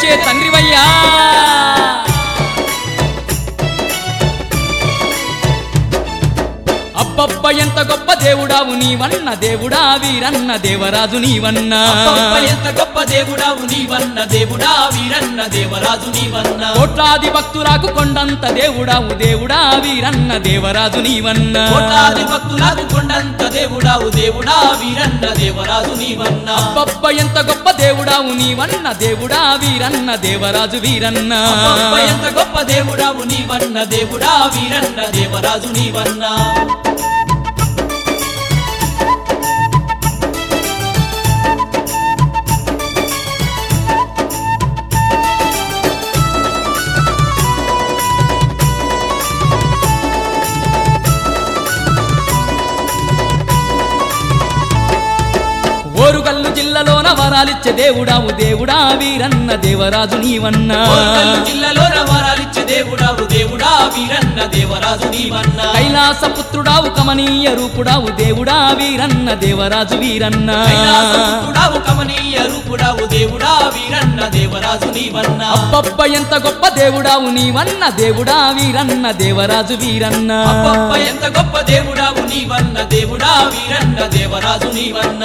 జగమెరిగే తండ్రివయ్యా అబ్బబ్బ ఎంత గొప్ప దేవుడావు నీవన్న దేవుడా వీరన్న దేవరాజు నీవన్న అబ్బబ్బ ఎంత గొప్ప దేవుడావు నీవన్న దేవుడా వీరన్న దేవరాజు నీవన్న కోట్లాది భక్తులకు కొండంత దేవుడావు దేవుడా వీరన్న దేవరాజు నీవన్న కోటాది భక్తులకు కొండంత దేవుడావు దేవుడా వీరన్న దేవరాజు నీవన్న అబ్బబ్బ ఎంత గొప్ప దేవుడావు నీవన్న దేవుడా వీరన్న దేవరాజు వీరన్న అబ్బబ్బ ఎంత గొప్ప దేవుడావు నీవన్న దేవుడా వీరన్న దేవరాజు నీవన్న ఓరుగల్లు జిల్లాలోన వరాలిచ్చే దేవుడావు దేవుడా వీరన్న దేవరాజు నీవన్న కోరకల్లు జిల్లాలో వరాలిచ్చే దేవుడావు దేవుడా వీరన్న దేవరాజు నీవన్న కైలాస పుత్రుడావు కమనీయ రూపుడావు దేవుడా వీరన్న దేవరాజు వీరన్న కైలాసపుత్రుడావు కమనీయ రూపుడావు దేవుడా వీరన్న దేవరాజు నీవన్న అబ్బబ్బ ఎంత గొప్ప దేవుడావు నీవన్న దేవుడా వీరన్న దేవరాజు వీరన్న అబ్బబ్బ ఎంత గొప్ప దేవుడావు నీవన్న దేవుడా వీరన్న దేవరాజు నీవన్న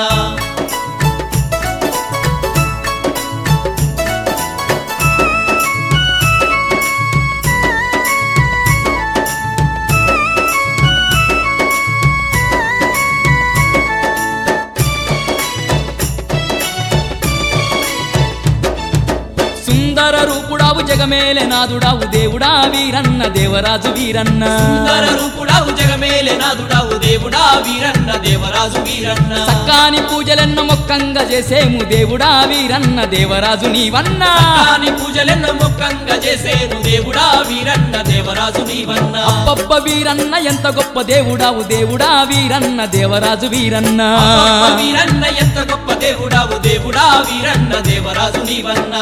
సుందర రూపుడావు జగమేలే నాదుడావు దేవుడా వీరన్న దేవరాజు వీరన్న సుందర రూపుడావు జగమేలే నాదుడావు దేవుడా వీరన్న దేవరాజు వీరన్న సక్కాని పూజలెన్న మొక్కంగా చేసేము దేవుడా వీరన్న దేవరాజు నీవన్న కాని పూజలెన్న మొక్కంగా చేసేను దేవుడా వీరన్న దేవరాజు నీవన్న అబ్బబ్బ వీరన్న ఎంత గొప్ప దేవుడావు దేవుడా వీరన్న దేవరాజు వీరన్న అబ్బబ్బ వీరన్న ఎంత గొప్ప దేవుడావు దేవుడా వీరన్న దేవరాజు నీవన్న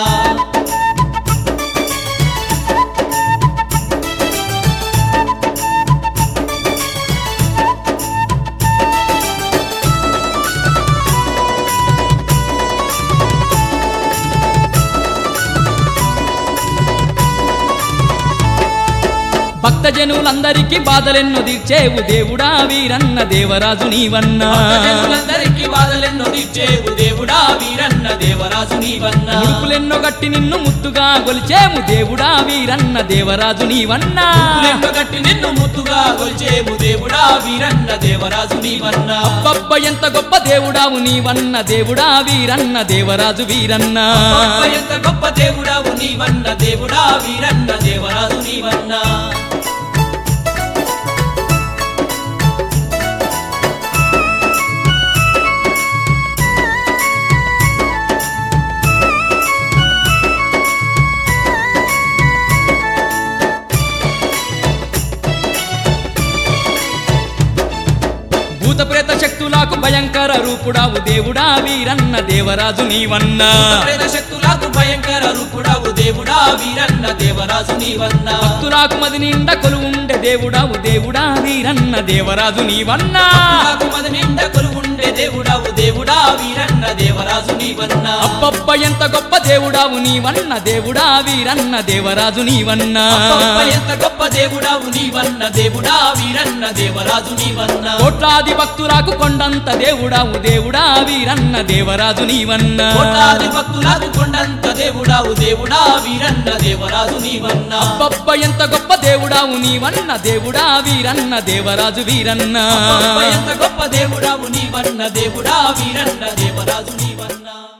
భక్తజనులందరికీ బాధలెన్నో తీర్చేవు దేవుడా వీరన్న దేవరాజు నీవన్న జనులందరికీ బాధలెన్నో తీర్చేవు దేవుడా వీరన్న దేవరాజు నీవన్న ముడుపులెన్నో గట్టి నిన్ను ముద్దుగా గొలిచేము దేవుడా వీరన్న దేవరాజు నీవన్న లెక్క గట్టి నిన్ను ముద్దుగా కొల్చేము దేవుడా వీరన్న దేవరాజు నీవన్న అబ్బబ్బ ఎంత గొప్ప దేవుడావు నీవన్న దేవుడా వీరన్న దేవరాజు వీరన్న అబ్బబ్బ ఎంత గొప్ప దేవుడావు నీవన్న దేవుడా వీరన్న దేవరాజు నీవన్న భూత ప్రేత శక్తులకు భయంకర రూపుడావు దేవుడా వీరన్న దేవరాజు నీవన్న ప్రేత శక్తులకు భయంకర రూపుడావు దేవుడా వీరన్న దేవరాజు నీవన్న భక్తులకు మది నిండా కొలువుండే దేవుడావు దేవుడా వీరన్న దేవరాజు నీవన్న నాకు మది నిండా కొలువుండే దేవుడావు దేవుడా వీరన్న దేవరాజు నీవన్న అబ్బబ్బ ఎంత గొప్ప దేవుడావు నీవన్న దేవుడా వీరన్న దేవరాజు నీవన్న అబ్బబ్బ ఎంత గొప్ప దేవుడావు నీవన్న దేవుడా వీరన్న దేవరాజు నీవన్న కోట్లాది భక్తులకు కొండంత దేవుడావు దేవుడా వీరన్న దేవరాజు నీవన్న కోటాది భక్తులకు కొండంత దేవుడావు దేవుడా వీరన్న దేవరాజు నీవన్న అబ్బబ్బ ఎంత గొప్ప దేవుడావు నీవన్న దేవుడా వీరన్న దేవరాజు వీరన్న అబ్బబ్బ ఎంత గొప్ప దేవుడావు నీవన్న దేవుడా వీరన్న దేవరాజు నీవన్న